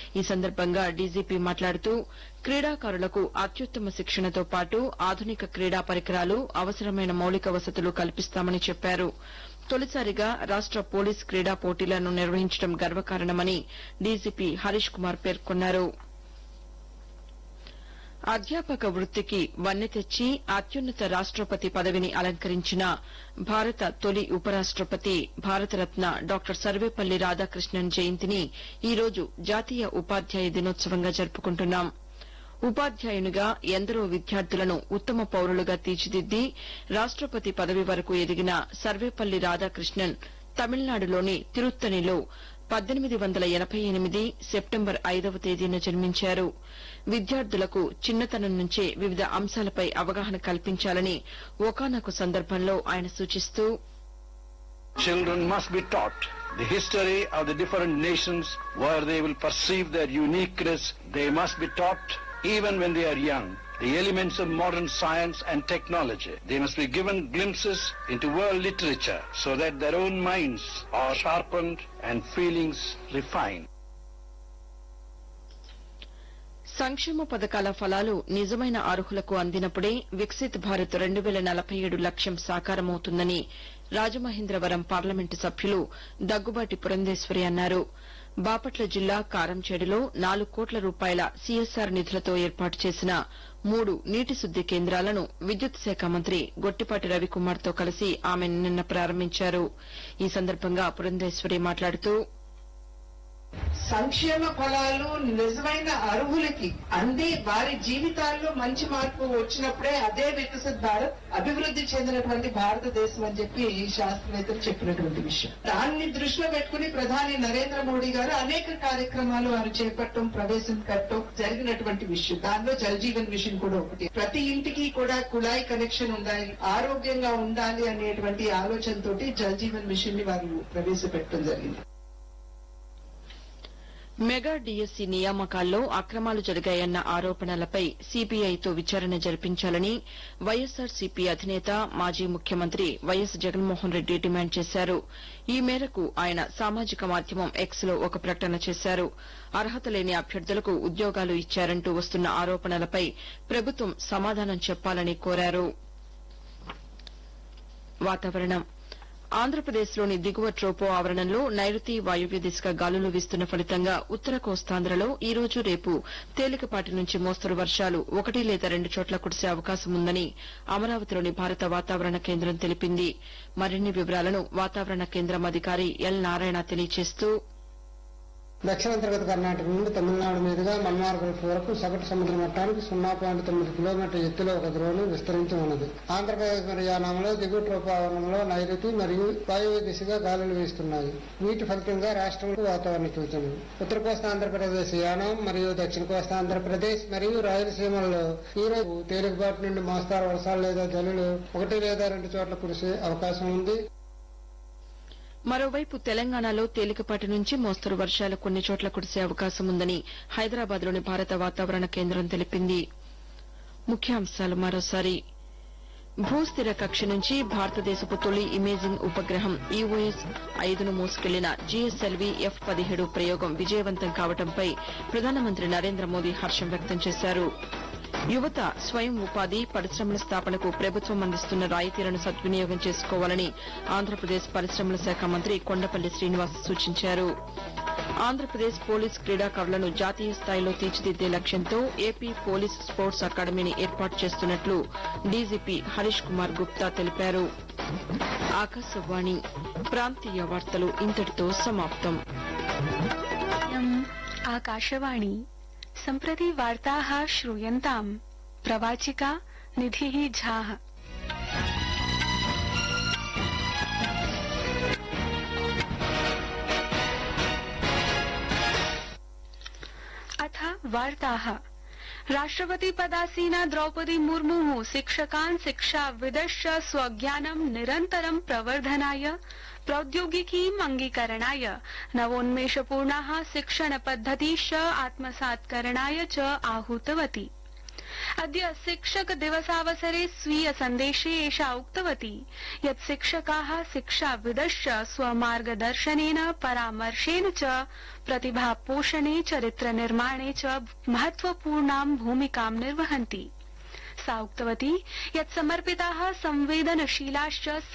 ఈ సందర్భంగా డీజీపీ మాట్లాడుతూ క్రీడాకారులకు అత్యుత్తమ శిక్షణతో పాటు ఆధునిక క్రీడా పరికరాలు అవసరమైన మౌలిక వసతులు కల్పిస్తామని చెప్పారు తొలిసారిగా రాష్ట పోలీస్ క్రీడా పోటీలను నిర్వహించడం గర్వకారణమని డీజీపీ హరీష్ కుమార్ పేర్కొన్నారు అధ్యాపక వృత్తికి వన్నె తెచ్చి అత్యున్నత రాష్టపతి పదవిని అలంకరించిన భారత తొలి ఉపరాష్టపతి భారతరత్న డాక్టర్ సర్వేపల్లి రాధాకృష్ణన్ జయంతిని ఈ రోజు జాతీయ ఉపాధ్యాయ దినోత్సవంగా జరుపుకుంటున్నాం ఉపాధ్యాయునిగా ఎందరో విద్యార్థులను ఉత్తమ పౌరులుగా తీర్చిదిద్ది రాష్టపతి పదవి వరకు ఎదిగిన సర్వేపల్లి రాధాకృష్ణన్ తమిళనాడులోని తిరుత్తణిలో పద్దెనిమిది వందల ఎనబై ఎనిమిది సెప్టెంబర్ ఐదవ తేదీన జన్మించారు విద్యార్థులకు చిన్నతనం నుంచే వివిధ అంశాలపై అవగాహన కల్పించాలని ఒకానొక సందర్భంలో ఆయన సూచిస్తూ Children must be taught the history of the different nations where they will perceive their uniqueness. They must be taught even when they are young the elements of modern science and technology. They must be given glimpses into world literature so that their own minds are sharpened and feelings refined. సంక్షేమ పథకాల ఫలాలు నిజమైన అర్హులకు అందినప్పుడే వికసిత్ భారత్ రెండు వేల నలభై ఏడు లక్ష్యం సాకారమవుతుందని రాజమహేంద్రవరం పార్లమెంటు సభ్యులు దగ్గుబాటి పురంధేశ్వరి అన్నారు బాపట్ల జిల్లా కారంచేడులో నాలుగు కోట్ల రూపాయల సీఎస్ఆర్ నిధులతో ఏర్పాటు చేసిన మూడు నీటి శుద్ది కేంద్రాలను విద్యుత్ శాఖ మంత్రి గొట్టిపాటి రవికుమార్తో కలిసి ఆమె నిన్న ప్రారంభించారు ఈ సందర్భంగా పురంధేశ్వరి మాట్లాడుతూ సంక్షేమ ఫలాలు నిజమైన అర్హులకి అంది వారి జీవితాల్లో మంచి మార్పు వచ్చినప్పుడే అదే వికసిత్ భారత్ అభివృద్ధి చెందినటువంటి భారతదేశం అని చెప్పి ఈ శాస్త్రవేత్తలు చెప్పినటువంటి విషయం దాన్ని దృష్టిలో పెట్టుకుని ప్రధాని నరేంద్ర మోడీ గారు అనేక కార్యక్రమాలు వారు చేపట్టడం ప్రవేశపెట్టడం జరిగినటువంటి విషయం దానిలో జల్ జీవన్ మిషన్ కూడా ఒకటి ప్రతి ఇంటికి కూడా కుళాయి కనెక్షన్ ఉండాలి ఆరోగ్యంగా ఉండాలి అనేటువంటి ఆలోచనతోటి జల్ జీవన్ మిషన్ ని వారు ప్రవేశపెట్టడం జరిగింది మెగా డీఎస్సీ నియామకాల్లో అక్రమాలు జరిగాయన్న ఆరోపణలపై సీబీఐతో విచారణ జరిపించాలని వైఎస్సార్సీపీ అధినేత మాజీ ముఖ్యమంత్రి వైఎస్ జగన్మోహన్ రెడ్డి డిమాండ్ చేశారు ఈ మేరకు ఆయన సామాజిక మాధ్యమం ఎక్స్ లో ఒక ప్రకటన చేశారు అర్హత లేని అభ్యర్థులకు ఉద్యోగాలు ఇచ్చారంటూ వస్తున్న ఆరోపణలపై ప్రభుత్వం సమాధానం చెప్పాలని కోరారు వాతావరణం ఆంధ్రప్రదేశ్లోని దిగువ ట్రోపో ఆవరణంలో నైరుతి వాయువ్య దిశగా గాలులు వీస్తున్న ఫలితంగా ఉత్తర కోస్తాంధ్రలో ఈ రోజు రేపు తేలికపాటి నుంచి మోస్తరు వర్షాలు ఒకటి లేదా రెండు చోట్ల కురిసే అవకాశం ఉందని అమరావతిలోని భారత వాతావరణ కేంద్రం తెలిపింది మరిన్ని వివరాలను వాతావరణ కేంద్రం అధికారి ఎల్ నారాయణ తెలియజేస్తూ దక్షిణాంతర్గత కర్ణాటక నుండి తమిళనాడు మీదుగా మన్మార్ గల్ఫ్ వరకు సగటు సముద్ర మట్టానికి సున్నా పాయింట్ తొమ్మిది కిలోమీటర్ల ఎత్తులో ఒక ద్రోణి విస్తరించి ఉన్నది ఆంధ్రప్రదేశ్ మరియు యానాంలో దిగువ ట్రోపావరణంలో నైరుతి మరియు వాయువ్య దిశగా గాలులు వీస్తున్నాయి వీటి ఫలితంగా రాష్ట్రంలో వాతావరణ సూచనలు ఉత్తర కోస్తా ఆంధ్రప్రదేశ్ యానం మరియు దక్షిణ కోస్తా ఆంధ్రప్రదేశ్ మరియు రాయలసీమల్లో ఈ రోజు తేలికపాటి నుండి మోస్తారు వర్షాలు లేదా జల్లులు ఒకటి లేదా రెండు చోట్ల కురిసే అవకాశం ఉంది మరోవైపు తెలంగాణలో తేలికపాటి నుంచి మోస్తరు వర్షాలు కొన్ని చోట్ల కురిసే అవకాశం ఉందని హైదరాబాద్లోని భారత వాతావరణ కేంద్రం తెలిపింది ముఖ్యాంశాలు మరోసారి భూస్థిర కక్ష నుంచి భారతదేశపు తొలి ఇమేజింగ్ ఉపగ్రహం ఈఓఎస్ ఐదును మోసుకెళ్లిన జీఎస్ఎల్వీ ఎఫ్ పదిహేడు ప్రయోగం విజయవంతం కావడంపై ప్రధానమంత్రి నరేంద్ర మోదీ హర్షం వ్యక్తం చేశారు యువత స్వయం ఉపాధి పరిశ్రమల స్థాపనకు ప్రభుత్వం అందిస్తున్న రాయితీలను సద్వినియోగం చేసుకోవాలని ఆంధ్రప్రదేశ్ పరిశ్రమల శాఖ మంత్రి కొండపల్లి శ్రీనివాస్ సూచించారు ఆంధ్రప్రదేశ్ పోలీస్ క్రీడాకారులను జాతీయ స్థాయిలో తీర్చిదిద్దే లక్ష్యంతో ఏపీ పోలీస్ స్పోర్ట్స్ అకాడమీని ఏర్పాటు చేస్తున్నట్లు డీజీపీ హరీష్ కుమార్ గుప్తా తెలిపారు ఆకాశవాణి ప్రాంతీయ వార్తలు ఇంతటితో సమాప్తం इयम् आकाशवाणी सम्प्रति वार्ताः श्रूयन्ताम् प्रवाचिका निधिः झाः अथ वार्ताः राष्ट्रपतिपदासीना द्रौपदी मुर्मुः शिक्षकान् शिक्षाविदश्च स्वज्ञानं निरन्तरं प्रवर्धनाय प्रौद्योगिकीम् अङ्गीकरणाय नवोन्मेषपूर्णाः शिक्षणपद्धतिश्च आत्मसात्करणाय च आहूतवती अद्य शिक्षक दिवसावसरे स्वीय सन्देशे एषा उक्तवती यत् शिक्षका शिक्षाविदश्च स्वमार्गदर्शनेन परामर्शेन च प्रतिभापोषणे चरित्रनिर्माणे च महत्वपूर्णां भूमिकां निर्वहन्ति सा उक्तवती यत् समर्पिता संवेदनशीलाश्च